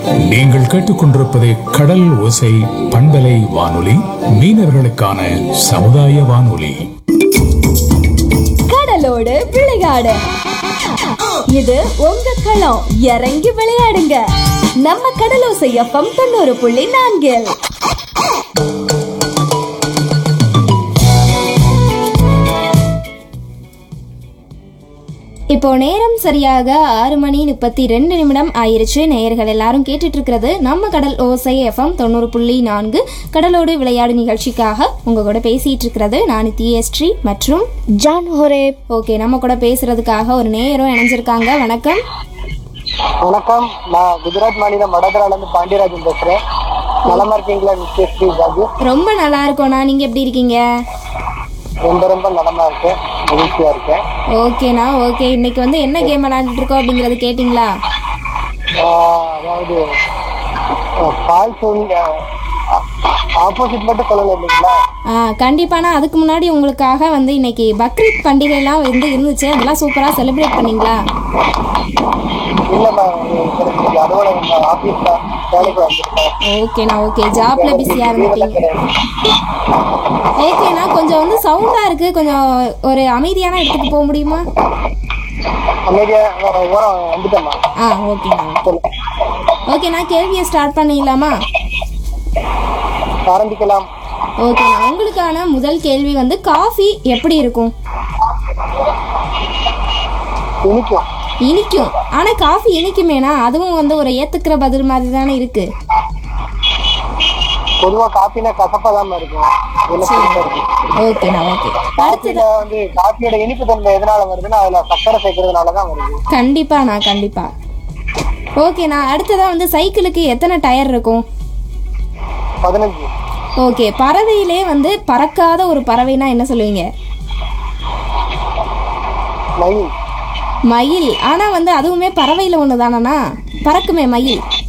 நீங்கள் கேட்டுக்கொண்டிருப்பது கடல் ஓசை பண்பலை வானொலி மீனவர்களுக்கான சமுதாய வானொலி கடலோடு விளையாடு இது உங்க களம் இறங்கி விளையாடுங்க நம்ம கடலோசை எஃப்எம் தொண்ணூறு புள்ளி நான்கில் இப்போ நேரம் சரியாக ஆறு மணி முப்பத்தி ரெண்டு நிமிடம் ஆயிருச்சு நேயர்கள் எல்லாரும் கேட்டுட்டு இருக்கிறது நம்ம கடல் ஓசை எஃப்எம் தொண்ணூறு புள்ளி நான்கு கடலோடு விளையாடு நிகழ்ச்சிக்காக உங்க கூட பேசிட்டு இருக்கிறது நான் தியஸ்ரீ மற்றும் ஜான் ஹோரேப் ஓகே நம்ம கூட பேசுறதுக்காக ஒரு நேயரும் இணைஞ்சிருக்காங்க வணக்கம் வணக்கம் நான் குஜராத் மாநிலம் வடோதரால இருந்து பாண்டியராஜன் பேசுறேன் நலமா இருக்கீங்களா மிஸ்டர் ஸ்ரீ பாபு ரொம்ப நல்லா இருக்கோண்ணா நீங்க எப்படி இருக்கீங்க ரொம்ப ரொம்ப நலமா இருக்கேன் மகிழ்ச்சியா இருக்கேன் ஓகேண்ணா ஓகே இன்னைக்கு வந்து என்ன கேம் விளையாண்டுட்டு இருக்கோம் அப்படிங்கறது கேட்டிங்களா ஆஹ் அதாவது ஆஹ் பால் சொல்லி ஆப்போசிட் மட்டும் சொல்லல இல்லைங்களா ஆ கண்டிப்பாண்ணா அதுக்கு முன்னாடி உங்களுக்காக வந்து இன்னைக்கு பக்ரீத் பண்டிகைலாம் வந்து இருந்துச்சு அதெல்லாம் சூப்பராக செலிப்ரேட் பண்ணீங்களா இல்லம்மா எனக்கு அலுவலகம் ஆபீஸ்ல வேலைக்கு வந்திருக்கேன் ஓகேண்ணா ஓகே ஜாப்ல பிஸியா லீவெல்லாம் இருந்துட்டீங்க கிடையாது ஓகேண்ணா கொஞ்சம் வந்து சவுண்டா இருக்கு கொஞ்சம் ஒரு அமைதியான இடத்துக்கு போக முடியுமா அமைதியா வர- ஓரம் வந்துட்டேம்மா ஆ ஓகேண்ணா சொல்லு ஓகேண்ணா கேள்வியை ஸ்டார்ட் பண்ணிடலாமா ஆரம்பிக்கலாம் ஓகேண்ணா உங்களுக்கான முதல் கேள்வி வந்து காஃபி எப்படி இருக்கும் இனிக்கும் இனிக்கும் ஆனா காஃபி இனிக்குமேனா அதுவும் வந்து ஒரு ஏத்துக்கிற பதில் மாதிரி தானே இருக்கு பொதுவா காப்பினா கசப்பா தான் இருக்கும் என்ன புதுசா இருக்கு ஓகேண்ணா ஓகே காப்பில வந்து காப்பியோட இனிப்பு தன்மை எதனால வருதுன்னா அதுல சக்கரை சேர்க்கறதுனால தான் வருது கண்டிப்பாண்ணா கண்டிப்பா ஓகேண்ணா அடுத்ததா வந்து சைக்கிளுக்கு எத்தனை டயர் இருக்கும் பதினஞ்சு ஓகே பறவையிலே வந்து பறக்காத ஒரு பறவைனா என்ன சொல்லுவீங்க மயில் மயில் ஆனா வந்து அதுவுமே பறவையில ஒன்று தானண்ணா பறக்குமே மயில்